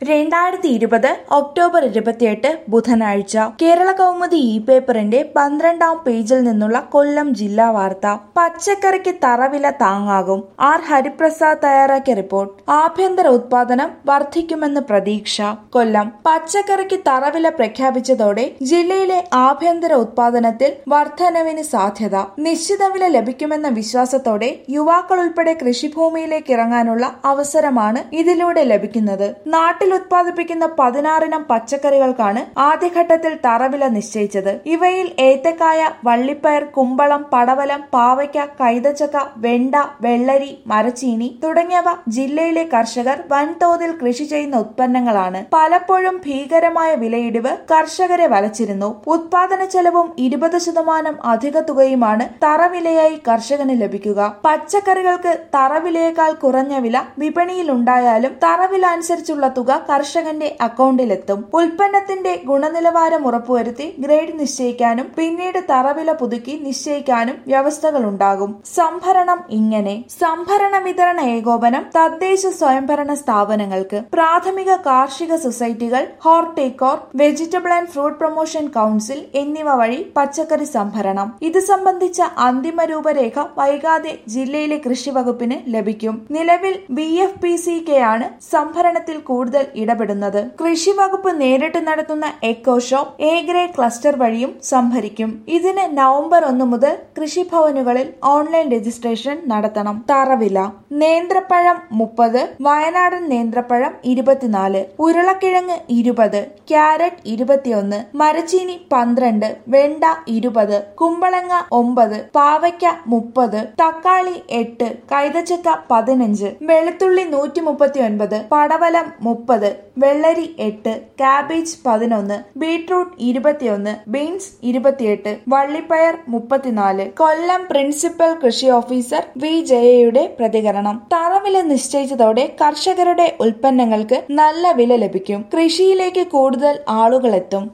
രണ്ടായിരത്തി ഇരുപത് ഒക്ടോബർ ഇരുപത്തിയെട്ട് ബുധനാഴ്ച കേരള കൗമുദി ഇ പേപ്പറിന്റെ പന്ത്രണ്ടാം പേജിൽ നിന്നുള്ള കൊല്ലം ജില്ലാ വാർത്ത പച്ചക്കറിക്ക് തറവില താങ്ങാകും ആർ ഹരിപ്രസാദ് തയ്യാറാക്കിയ റിപ്പോർട്ട് ആഭ്യന്തര ഉത്പാദനം വർദ്ധിക്കുമെന്ന് പ്രതീക്ഷ കൊല്ലം പച്ചക്കറിക്ക് തറവില പ്രഖ്യാപിച്ചതോടെ ജില്ലയിലെ ആഭ്യന്തര ഉത്പാദനത്തിൽ വർധനവിന് സാധ്യത നിശ്ചിത വില ലഭിക്കുമെന്ന വിശ്വാസത്തോടെ യുവാക്കൾ ഉൾപ്പെടെ കൃഷിഭൂമിയിലേക്ക് ഇറങ്ങാനുള്ള അവസരമാണ് ഇതിലൂടെ ലഭിക്കുന്നത് നാട്ടിൽ ഉത്പാദിപ്പിക്കുന്ന പതിനാറിനം പച്ചക്കറികൾക്കാണ് ആദ്യഘട്ടത്തിൽ തറവില നിശ്ചയിച്ചത് ഇവയിൽ ഏത്തക്കായ വള്ളിപ്പയർ കുമ്പളം പടവലം പാവയ്ക്ക കൈതച്ചക്ക വെണ്ട വെള്ളരി മരച്ചീനി തുടങ്ങിയവ ജില്ലയിലെ കർഷകർ വൻതോതിൽ കൃഷി ചെയ്യുന്ന ഉത്പന്നങ്ങളാണ് പലപ്പോഴും ഭീകരമായ വിലയിടിവ് കർഷകരെ വലച്ചിരുന്നു ഉത്പാദന ചെലവും ഇരുപത് ശതമാനം അധിക തുകയുമാണ് തറവിലയായി കർഷകന് ലഭിക്കുക പച്ചക്കറികൾക്ക് തറവിലയേക്കാൾ കുറഞ്ഞ വില വിപണിയിൽ ഉണ്ടായാലും തറവില അനുസരിച്ചുള്ള തുക കർഷകന്റെ അക്കൗണ്ടിലെത്തും ഉൽപ്പന്നത്തിന്റെ ഗുണനിലവാരം ഉറപ്പുവരുത്തി ഗ്രേഡ് നിശ്ചയിക്കാനും പിന്നീട് തറവില പുതുക്കി നിശ്ചയിക്കാനും വ്യവസ്ഥകൾ ഉണ്ടാകും സംഭരണം ഇങ്ങനെ സംഭരണ വിതരണ ഏകോപനം തദ്ദേശ സ്വയംഭരണ സ്ഥാപനങ്ങൾക്ക് പ്രാഥമിക കാർഷിക സൊസൈറ്റികൾ Horticorp Vegetable and Fruit Promotion Council എന്നിവ വഴി പച്ചക്കറി സംഭരണം ഇത് സംബന്ധിച്ച അന്തിമ രൂപരേഖ വൈകാതെ ജില്ലയിലെ കൃഷി വകുപ്പിന് ലഭിക്കും നിലവിൽ B F P C K ആണ് സംഭരണത്തിൽ കൂടുതൽ ഇടപെടുന്നത് കൃഷി വകുപ്പ് നേരിട്ട് നടത്തുന്ന eco shop A grade cluster വഴിയും സംഭരിക്കും ഇതിന് നവംബർ ഒന്ന് മുതൽ കൃഷിഭവനുകളിൽ ഓൺലൈൻ രജിസ്ട്രേഷൻ നടത്തണം തറവില നേന്ത്രപ്പഴം മുപ്പത് വയനാടൻ നേന്ത്രപ്പഴം ഇരുപത്തിനാല് ഉരുളക്കിഴങ്ങ് ഇരുപത് ക്യാരറ്റ് ഇരുപത്തിയൊന്ന് മരച്ചീനി പന്ത്രണ്ട് വെണ്ട ഇരുപത് കുമ്പളങ്ങ ഒമ്പത് പാവയ്ക്ക മുപ്പത് തക്കാളി എട്ട് കൈതച്ചക്ക പതിനഞ്ച് വെളുത്തുള്ളി നൂറ്റി മുപ്പത്തി ഒൻപത് പടവലം മുപ്പത് വെള്ളരി എട്ട് കാബേജ് പതിനൊന്ന് ബീട്രൂട്ട് ഇരുപത്തിയൊന്ന് ബീൻസ് ഇരുപത്തിയെട്ട് വള്ളിപ്പയർ മുപ്പത്തിനാല് കൊല്ലം പ്രിൻസിപ്പൽ കൃഷി ഓഫീസർ വി ജയയുടെ പ്രതികരണം തറവില നിശ്ചയിച്ചതോടെ കർഷകരുടെ ഉൽപ്പന്നങ്ങൾക്ക് നല്ല വില ലഭിക്കും കൃഷിയിലേക്ക് കൂടുതൽ ആളുകളെത്തും